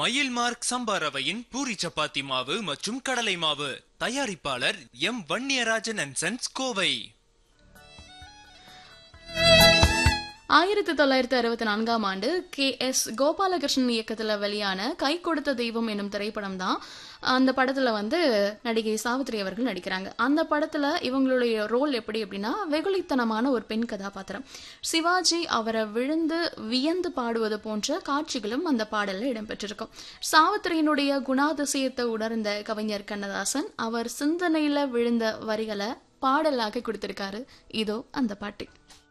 மயில் மார்க் சம்பா ரவையின் பூரி சப்பாத்தி மாவு மற்றும் கடலை மாவு தயாரிப்பாளர் M Vanniyarajan and sons Kovai ஆயிரத்தி தொள்ளாயிரத்தி அறுபத்தி நான்காம் ஆண்டு கே எஸ் கோபாலகிருஷ்ணன் இயக்கத்தில் வெளியான கை கொடுத்த தெய்வம் என்னும் திரைப்படம் தான் அந்த படத்தில் வந்து நடிகை சாவித்ரி அவர்கள் நடிக்கிறாங்க அந்த படத்தில் இவங்களுடைய ரோல் எப்படி அப்படின்னா வெகுளித்தனமான ஒரு பெண் கதாபாத்திரம் சிவாஜி அவரை விழுந்து வியந்து பாடுவது போன்ற காட்சிகளும் அந்த பாடலில் இடம்பெற்றிருக்கும் சாவித்திரியினுடைய குணாதிசயத்தை உணர்ந்த கவிஞர் கண்ணதாசன் அவர் சிந்தனையில் விழுந்த வரிகளை பாடலாக கொடுத்திருக்காரு இதோ அந்த பாட்டு